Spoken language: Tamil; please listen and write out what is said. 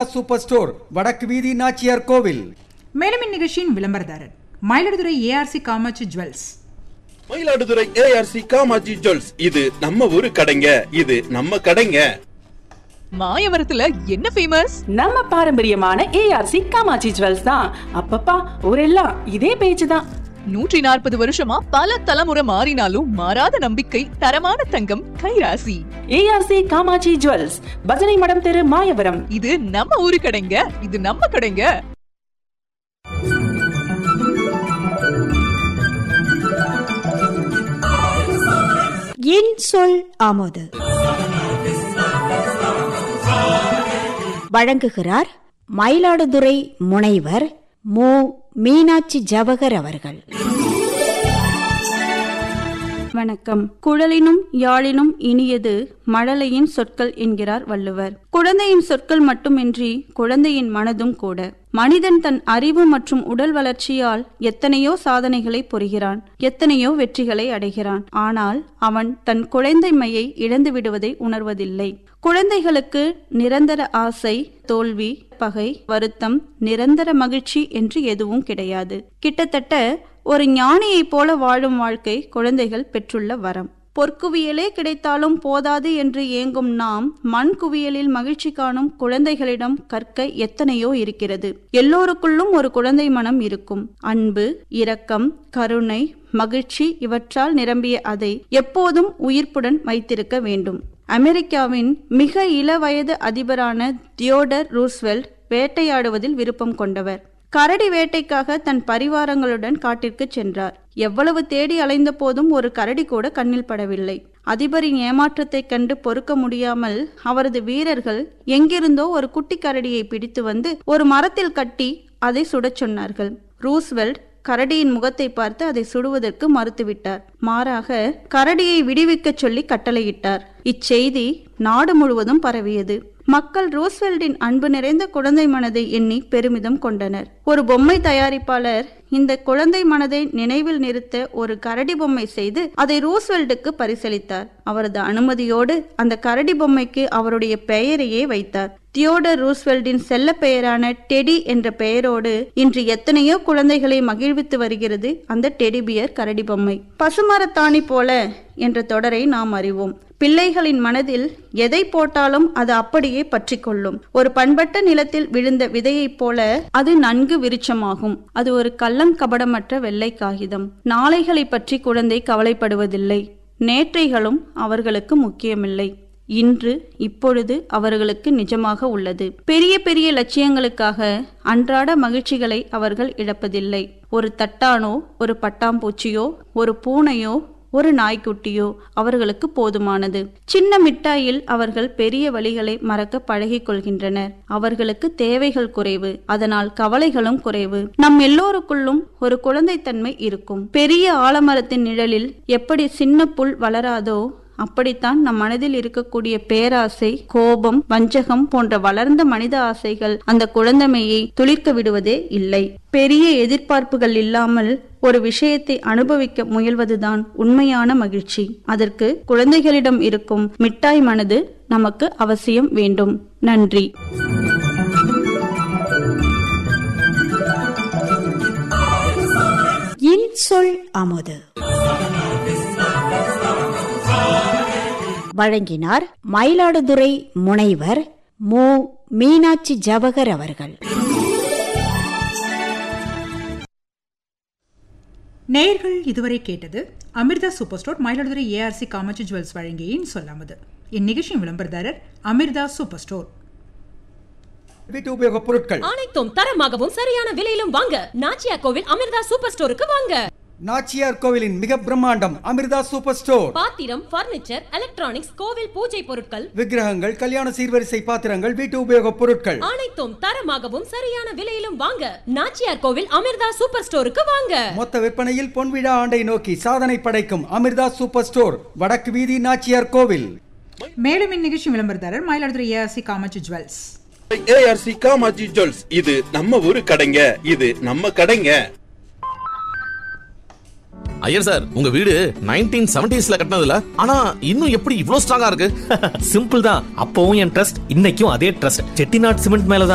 சூப்பர் ஸ்டோர் வடக்கு வீதி நாச்சியார் கோவில் மேலும் இந்நிகழ்ச்சியின் விளம்பரதாரர் Mayiladuthurai ARC Kamatchi jewels Mayiladuthurai ARC Kamatchi jewels இது நம்ம ஊரு கடைங்க இது நம்ம கடைங்க மாயவரத்துல என்ன ஃபேமஸ் நம்ம பாரம்பரியமான ஏஆர்சி காமாட்சி ஜுவல்ஸ் தான் அப்பப்பா ஊரெல்லாம் இதே பேச்சு தான் நூற்றி நாற்பது வருஷமா பல தலைமுறை மாறினாலும் மாறாத நம்பிக்கை தரமான தங்கம் கைராசி ஏஆர்சி காமாட்சி ஜுவல்ஸ் பஜனை மடம் தெரு மாயவரம் இது நம்ம ஊரு கடைங்க இது நம்ம கடைங்க என் சொல் ஆமோது வழங்குகிறார் மயிலாடுதுறை முனைவர் மு மீனாட்சி ஜவகர் அவர்கள் வணக்கம் குழலினும் யாழினும் இனியது மழலையின் சொற்கள் என்கிறார் வள்ளுவர் குழந்தையின் சொற்கள் மட்டுமின்றி குழந்தையின் மனதும் கூட மனிதன் தன் அறிவு மற்றும் உடல் வளர்ச்சியால் எத்தனையோ சாதனைகளை புரிகிறான் எத்தனையோ வெற்றிகளை அடைகிறான் ஆனால் அவன் தன் குழந்தைமையை இழந்து விடுவதை உணர்வதில்லை குழந்தைகளுக்கு நிரந்தர ஆசை தோல்வி பகை வருத்தம் நிரந்தர மகிழ்ச்சி என்று எதுவும் கிடையாது கிட்டத்தட்ட ஒரு ஞானியைப் போல வாழும் வாழ்க்கை குழந்தைகள் பெற்றுள்ள வரம் பொற்குவியலே கிடைத்தாலும் போதாது என்று ஏங்கும் நாம் மண் குவியலில் மகிழ்ச்சி காணும் குழந்தைகளிடம் கற்க எத்தனையோ இருக்கிறது எல்லோருக்குள்ளும் ஒரு குழந்தை மனம் இருக்கும் அன்பு இரக்கம் கருணை மகிழ்ச்சி இவற்றால் நிரம்பிய அதை எப்போதும் உயிர்ப்புடன் வைத்திருக்க வேண்டும் அமெரிக்காவின் மிக இளவயது அதிபரான தியோடர் ரூஸ்வெல்ட் வேட்டையாடுவதில் விருப்பம் கொண்டவர் கரடி வேட்டைக்காக தன் பரிவாரங்களுடன் காட்டிற்கு சென்றார் எவ்வளவு தேடி அலைந்த போதும் ஒரு கரடி கூட கண்ணில் படவில்லை அதிபரின் ஏமாற்றத்தைக் கண்டு பொறுக்க முடியாமல் அவரது வீரர்கள் எங்கிருந்தோ ஒரு குட்டி கரடியை பிடித்து வந்து ஒரு மரத்தில் கட்டி அதை சுடச் சொன்னார்கள் ரூஸ்வெல்ட் கரடியின் முகத்தை பார்த்து அதை சுடுவதற்கு மறுத்துவிட்டார் மாறாக கரடியை விடுவிக்கச் சொல்லி கட்டளையிட்டார் இச்செய்தி நாடு முழுவதும் பரவியது மக்கள் ரூஸ்வெல்டின் அன்பு நிறைந்த குழந்தை மனதை எண்ணி பெருமிதம் கொண்டனர் ஒரு பொம்மை தயாரிப்பாளர் இந்த குழந்தை மனதை நினைவில் நிறுத்த ஒரு கரடி பொம்மை செய்து அதை ரூஸ்வெல்டுக்கு பரிசளித்தார் அவரது அனுமதியோடு அந்த கரடி பொம்மைக்கு அவருடைய பெயரையே வைத்தார் தியோடர் ரூஸ்வெல்டின் செல்ல பெயரான டெடி என்ற பெயரோடு இன்று எத்தனையோ குழந்தைகளை மகிழ்வித்து வருகிறது அந்த டெடிபியர் கரடி பொம்மை பசுமரத்தாணி போல என்ற தொடரை நாம் அறிவோம் பிள்ளைகளின் மனதில் எதை போட்டாலும் அது அப்படியே பற்றி கொள்ளும் ஒரு பண்பட்ட நிலத்தில் விழுந்த விதையைப் போல அது நன்கு விருட்சமாகும் அது ஒரு கள்ளம் கபடமற்ற வெள்ளை காகிதம் நாளைகளை பற்றி குழந்தை கவலைப்படுவதில்லை நேற்றைகளும் அவர்களுக்கு முக்கியமில்லை இன்று இப்பொழுது அவர்களுக்கு நிஜமாக உள்ளது பெரிய பெரிய லட்சியங்களுக்காக அன்றாட மகிழ்ச்சிகளை அவர்கள் இழப்பதில்லை ஒரு தட்டானோ ஒரு பட்டாம்பூச்சியோ ஒரு பூனையோ ஒரு நாய்க்குட்டியோ அவர்களுக்கு போதுமானது சின்ன மிட்டாயில் அவர்கள் பெரிய வழிகளை மறக்க பழகிக் கொள்கின்றனர் அவர்களுக்கு தேவைகள் குறைவு அதனால் கவலைகளும் குறைவு நம் எல்லோருக்குள்ளும் ஒரு குழந்தைத்தன்மை இருக்கும் பெரிய ஆலமரத்தின் நிழலில் எப்படி சின்ன புல் வளராதோ அப்படித்தான் நம் மனதில் இருக்கக்கூடிய பேராசை கோபம் வஞ்சகம் போன்ற வளர்ந்த மனித ஆசைகள் அந்த குழந்தைமையை துளிர்க்க விடுவதே இல்லை பெரிய எதிர்பார்ப்புகள் இல்லாமல் ஒரு விஷயத்தை அனுபவிக்க முயல்வதுதான் உண்மையான மகிழ்ச்சி அதற்கு குழந்தைகளிடம் இருக்கும் மிட்டாய் மனது நமக்கு அவசியம் வேண்டும் நன்றி என் சொல் ஆமோது வழங்கினார் மயிலாடுதுறை முனைவர் மு மீனாட்சி ஜவகர் அவர்கள் நேயர்கள் இதுவரை கேட்டது Amirtha super store Mayiladuthurai ARC Kamatchi jewels வழங்கியின் சொல்லாமது இந்நிகழ்ச்சியின் விளம்பரதாரர் அமிர்தா சூப்பர் ஸ்டோர் வீட்டு உபயோகப் பொருட்கள் அனைத்தும் தரமாகவும் சரியான விலையிலும் வாங்க நாச்சியா கோவில் அமிர்தா சூப்பர் ஸ்டோருக்கு வாங்க நாச்சியார் கோவிலின் மிக பிரம்மாண்டம் அமிர்தா சூப்பர் ஸ்டோர் பாத்திரம் பர்னிச்சர் எலக்ட்ரானிக்ஸ் கோவில் பூஜை பொருட்கள் விக்கிரகங்கள் கல்யாண சீர்வரிசை பாத்திரங்கள் வீட்டு உபயோகப் பொருட்கள் அனைத்தும் தரமாகவும் சரியான விலையிலும் வாங்க நாச்சியார் கோவில் அமிர்தா சூப்பர் ஸ்டோருக்கு வாங்க மொத்த விற்பனையில் பொன்விழா ஆண்டை நோக்கி சாதனை படைக்கும் அமிர்தா சூப்பர் ஸ்டோர் வடக்கு வீதி நாச்சியார் கோவில் மேலும் இந்நிகழ்ச்சி விளம்பரதாரர் Mayiladuthurai ARC Kamatchi jewels ARC Kamatchi jewels இது நம்ம ஊரு கடைங்க இது நம்ம கடைங்க ஐயர் சார் உங்க வீடு நைன்டீன் செவன்டிஸ்ல கட்டினதுல ஆனா இன்னும் எப்படி இவ்ளோ ஸ்ட்ராங்கா இருக்கு சிம்பிள் தான் அப்பவும் என் ட்ரஸ்ட் இன்னைக்கும் அதே ட்ரஸ்ட் செட்டிநாட் சிமெண்ட் மேல